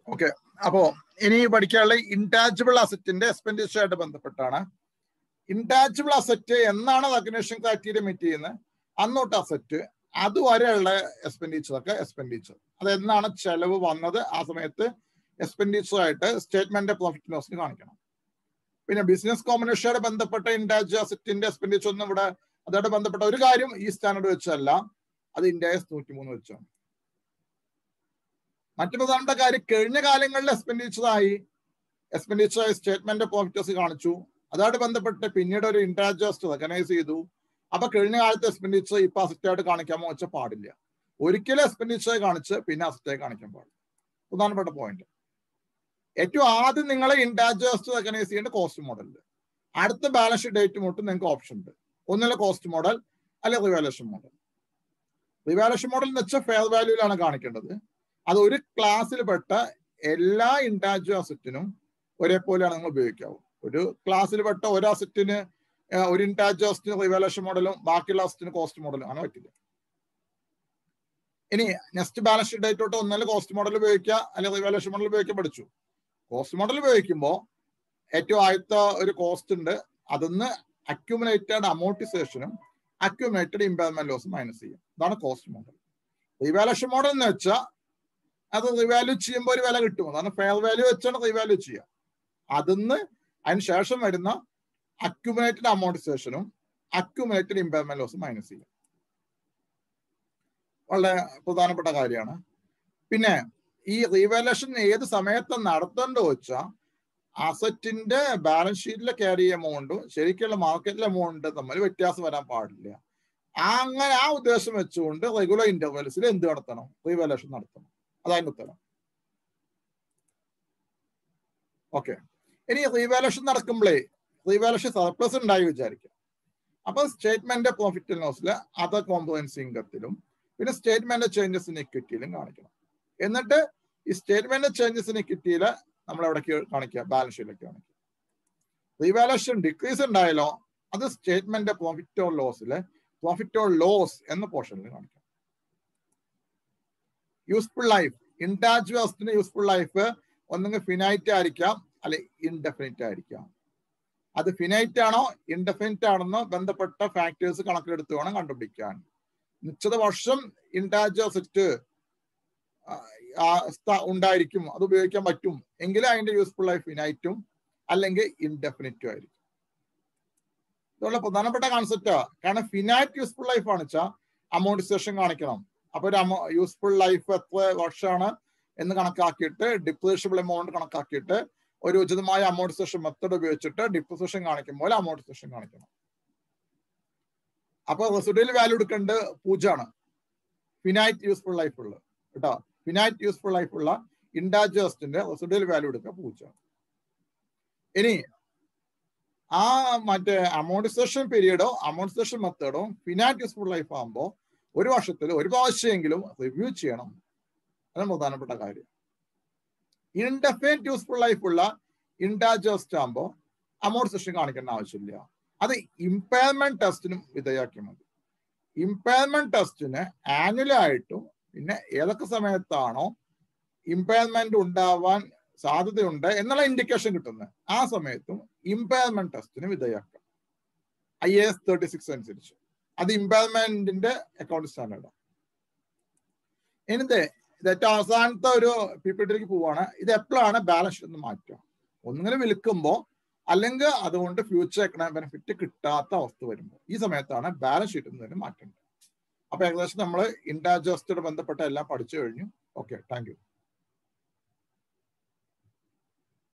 okay അപ്പോ ഇനി പഠിക്കാനുള്ള ഇൻടാജിബിൾ അസറ്റിന്റെ എക്സ്പെൻഡിച്ചർ ആയിട്ട് ബന്ധപ്പെട്ടാണ് ഇൻടാജിബിൾ അസറ്റ് എന്നാണ് റെക്കഗ്നേഷൻ ക്രൈറ്റീരിയ മീറ്റ് ചെയ്യുന്നത് അന്നോട്ട് അസറ്റ് അതുവരെയുള്ള എക്സ്പെൻഡിച്ചർ ഒക്കെ എക്സ്പെൻഡിച്ചർ അത് എന്നാണ് ചെലവ് വന്നത് ആ സമയത്ത് എക്സ്പെൻഡിച്ചർ ആയിട്ട് സ്റ്റേറ്റ്മെന്റ് പ്രോഫിറ്റ് ലോസിന് കാണിക്കണം പിന്നെ ബിസിനസ് കോമ്പിനേഷനോട് ബന്ധപ്പെട്ട ഇൻടാജ് അസറ്റിന്റെ എക്സ്പെൻഡിച്ചർ ഒന്നും ഇവിടെ അതോടെ ബന്ധപ്പെട്ട ഒരു കാര്യം ഈ സ്റ്റാൻഡേർഡ് വെച്ചല്ല അത് ഇന്ത്യസ് നൂറ്റിമൂന്ന് വെച്ചാണ് മറ്റു പ്രധാനപ്പെട്ട കാര്യം കഴിഞ്ഞ കാലങ്ങളിൽ എക്സ്പെൻഡിച്ചർ ആയി എക്സ്പെൻഡിച്ചർ ആയി സ്റ്റേറ്റ്മെന്റ് പ്രോഫിറ്റേഴ്സ് കാണിച്ചു അതുമായിട്ട് ബന്ധപ്പെട്ട് പിന്നീട് ഒരു ഇൻട്രാജസ്റ്റ് റെക്കഗ്നൈസ് ചെയ്തു അപ്പൊ കഴിഞ്ഞ കാലത്തെ എക്സ്പെൻഡിച്ചർ ഇപ്പൊ അസറ്റായിട്ട് കാണിക്കാമോ വെച്ചാൽ പാടില്ല ഒരിക്കലും എക്സ്പെൻഡിച്ചർ കാണിച്ച് പിന്നെ അസറ്റായി കാണിക്കാൻ പാടില്ല പ്രധാനപ്പെട്ട പോയിന്റ് ഏറ്റവും ആദ്യം നിങ്ങളെ ഇൻടാജസ്റ്റ് റെക്കഗ്നൈസ് ചെയ്യേണ്ട കോസ്റ്റ് മോഡലിൽ അടുത്ത ബാലൻസ് ഷീറ്റ് ഡേറ്റ് മുട്ടും നിങ്ങൾക്ക് ഓപ്ഷൻ ഉണ്ട് ഒന്നിലെ കോസ്റ്റ് മോഡൽ അല്ലെ റിവാലേഷൻ മോഡൽ റിവാലേഷൻ മോഡൽ എന്ന് വെച്ചാൽ ഫെയർ വാല്യൂലാണ് കാണിക്കേണ്ടത് അത് ഒരു ക്ലാസ്സിൽ പെട്ട എല്ലാ ഇൻടാജ് അസറ്റിനും ഒരേപോലെയാണ് നിങ്ങൾ ഉപയോഗിക്കാവൂ ഒരു ക്ലാസ്സിൽ പെട്ട ഒരു അസറ്റിന് ഒരു ഇൻടാജ് അസറ്റിന് റിവാലേഷൻ മോഡലും ബാക്കിയുള്ള അസറ്റിന് കോസ്റ്റ് മോഡലും അങ്ങനെ പറ്റില്ല ഇനി നെക്സ്റ്റ് ബാലൻസ് ഷീറ്റ് ഡേറ്റ് തൊട്ട് ഒന്നല്ല കോസ്റ്റ് മോഡൽ ഉപയോഗിക്കുക അല്ലെങ്കിൽ റിവാലേഷൻ മോഡൽ ഉപയോഗിക്കാൻ പഠിച്ചു കോസ്റ്റ് മോഡൽ ഉപയോഗിക്കുമ്പോൾ ഏറ്റവും ആദ്യത്തെ ഒരു കോസ്റ്റ് ഉണ്ട് അതൊന്ന് അക്യുമുലേറ്റഡ് അമോർട്ടിസേഷനും അക്യുമുലേറ്റഡ് ഇമ്പാർമെന്റ് ലോസും മൈനസ് ചെയ്യും അതാണ് കോസ്റ്റ് മോഡൽ റിവാലേഷൻ മോഡൽ എന്ന് വെച്ചാൽ അത് റിവാല്യൂ ചെയ്യുമ്പോൾ ഒരു വില കിട്ടും അതാണ് ഫെയർ വാല്യൂ വെച്ചാണ് റിവാല്യൂ ചെയ്യുക അതിന്ന് അതിന് ശേഷം വരുന്ന അക്യുമുലേറ്റഡ് അമോർട്ടിസേഷനും അക്യുമുലേറ്റഡ് ഇമ്പാർമെന്റ് ലോസും മൈനസ് ചെയ്യും വളരെ പ്രധാനപ്പെട്ട കാര്യമാണ് പിന്നെ ഈ റീവാലുവേഷൻ ഏത് സമയത്ത് നടത്തേണ്ടത് വെച്ചാൽ അസറ്റിന്റെ ബാലൻസ് ഷീറ്റിലെ ക്യാരി എമൗണ്ടും ശരിക്കുള്ള മാർക്കറ്റിലെ എമൗണ്ട് തമ്മിൽ വ്യത്യാസം വരാൻ പാടില്ല അങ്ങനെ ആ ഉദ്ദേശം വെച്ചുകൊണ്ട് റെഗുലർ ഇന്റർവെൽസിൽ എന്ത് നടത്തണം റീവാലുവേഷൻ നടത്തണം അതാണ് ഉത്തരം ഓക്കെ ഇനി റീവാലുവേഷൻ നടക്കുമ്പോഴേ റീവാലുവേഷൻ സർപ്ലസ് ഉണ്ടായി വിചാരിക്കാം അപ്പൊ സ്റ്റേറ്റ്മെന്റ് പ്രോഫിറ്റ് ആൻഡ് ലോസിൽ അതർ കോമ്പോണൻസ് ഇൻകത്തിലും പിന്നെ സ്റ്റേറ്റ്മെന്റ് ചേഞ്ചസ് ഇൻ ഇക്വിറ്റിയിലും കാണിക്കണം എന്നിട്ട് ഈ സ്റ്റേറ്റ്മെന്റ് ചേഞ്ചസ് ഇൻ ഇക്വിറ്റിയിൽ നമ്മൾ എവിടേക്ക് കാണിക്കുക ബാലൻസ് ഷീറ്റിലേക്ക് കാണിക്കുക റീവാലുവേഷൻ ഡിക്രീസ് ഉണ്ടായാലോ അത് സ്റ്റേറ്റ്മെന്റ് പ്രോഫിറ്റ് ഓർ ലോസിൽ പ്രോഫിറ്റ് ഓർ ലോസ് എന്ന പോർഷനിൽ കാണിക്കാം യൂസ്ഫുൾ ലൈഫ് ഇൻടാജ് വസ്റ്റിന് യൂസ്ഫുൾ ലൈഫ് ഒന്നെങ്കിൽ ഫിനൈറ്റ് ആയിരിക്കാം അല്ലെ ഇൻഡെഫിനിറ്റ് ആയിരിക്കാം അത് ഫിനൈറ്റ് ആണോ ഇൻഡെഫിനിറ്റ് ആണെന്നോ ബന്ധപ്പെട്ട ഫാക്ടേഴ്സ് കണക്കിലെടുത്ത് വേണം കണ്ടുപിടിക്കാൻ നിശ്ചിത വർഷം ഇൻടാജ് സെറ്റ് ഉണ്ടായിരിക്കും അത് ഉപയോഗിക്കാൻ പറ്റും എങ്കിൽ അതിന്റെ യൂസ്ഫുൾ ലൈഫ് ഫിനൈറ്റും അല്ലെങ്കിൽ ഇൻഡെഫിനിറ്റും ആയിരിക്കും ഇതുള്ള പ്രധാനപ്പെട്ട കോൺസെപ്റ്റാ കാരണം ഫിനൈറ്റ് യൂസ്ഫുൾ ലൈഫ് ആണ് വെച്ചാൽ അമോണ്ടിസേഷൻ കാണിക്കണം അപ്പൊ ഒരു അമൗ യൂസ്ഫുൾ ലൈഫ് എത്ര വർഷമാണ് എന്ന് കണക്കാക്കിയിട്ട് ഡിപ്രേഷബിൾ എമൗണ്ട് കണക്കാക്കിയിട്ട് ഒരു ഉചിതമായ അമോണ്ടിസേഷൻ മെത്തഡ് ഉപയോഗിച്ചിട്ട് ഡിപ്രസേഷൻ കാണിക്കുമ്പോൾ അമോണ്ടിസേഷൻ കാണിക്കണം അപ്പൊ റെസിഡ്യൽ വാല്യൂ എടുക്കേണ്ടത് പൂജ്യമാണ് ഫിനൈറ്റ് യൂസ്ഫുൾ ലൈഫ് ഉള്ള കേട്ടോ ഫിനൈറ്റ് യൂസ്ഫുൾ ലൈഫ് ഉള്ള ഇൻഡാജസ്റ്റിന്റെ റെസിഡ്യൽ വാല്യൂ എടുക്കുക പൂജ്യമാണ് ഇനി ആ മറ്റേ അമോണ്ടിസേഷൻ പീരീഡോ അമോണ്ടിസേഷൻ മെത്തേഡോ ഫിനൈറ്റ് യൂസ്ഫുൾ ലൈഫ് ആകുമ്പോൾ ഒരു വർഷത്തിൽ ഒരു പ്രാവശ്യമെങ്കിലും റിവ്യൂ ചെയ്യണം അതാണ് പ്രധാനപ്പെട്ട കാര്യം ഇൻഡെഫിനറ്റ് യൂസ്ഫുൾ ലൈഫ് ഉള്ള ഇൻഡാജസ്റ്റ് ആകുമ്പോൾ അമോണ്ടിസേഷൻ കാണിക്കേണ്ട ആവശ്യമില്ല അത് ഇമ്പയർമെന്റ് ടെസ്റ്റിനും വിധേയാക്കിയാൽ മതി ഇമ്പയർമെന്റ് ടെസ്റ്റിന് ആനുവലായിട്ടും പിന്നെ ഏതൊക്കെ സമയത്താണോ ഇമ്പയർമെന്റ് ഉണ്ടാവാൻ സാധ്യതയുണ്ട് എന്നുള്ള ഇൻഡിക്കേഷൻ കിട്ടുന്നത് ആ സമയത്തും ഇമ്പയർമെന്റ് ടെസ്റ്റിന് വിധേയാക്കാം ഐ എസ് തേർട്ടി സിക്സ് അനുസരിച്ച് അത് ഇമ്പയർമെന്റിന്റെ അക്കൗണ്ട് സ്റ്റാൻഡേർഡ് ഇനിത് ഇത് ഏറ്റവും അവസാനത്തെ ഒരു പി പി ടിയിലേക്ക് പോവാണ് ഇത് എപ്പോഴാണ് ബാലൻസ് ഷീറ്റ് ഒന്ന് മാറ്റുക ഒന്നുകിൽ വിൽക്കുമ്പോൾ അല്ലെങ്കിൽ അതുകൊണ്ട് ഫ്യൂച്ചർ എക്കണോമിക് ബെനിഫിറ്റ് കിട്ടാത്ത അവസ്ഥ വരുമ്പോൾ ഈ സമയത്താണ് ബാലൻസ് ഷീറ്റിൽ നിന്ന് മാറ്റേണ്ടത് അപ്പൊ ഏകദേശം നമ്മൾ ഇൻഡാജസ്റ്റോട് ബന്ധപ്പെട്ട എല്ലാം പഠിച്ചു കഴിഞ്ഞു ഓക്കെ താങ്ക് യു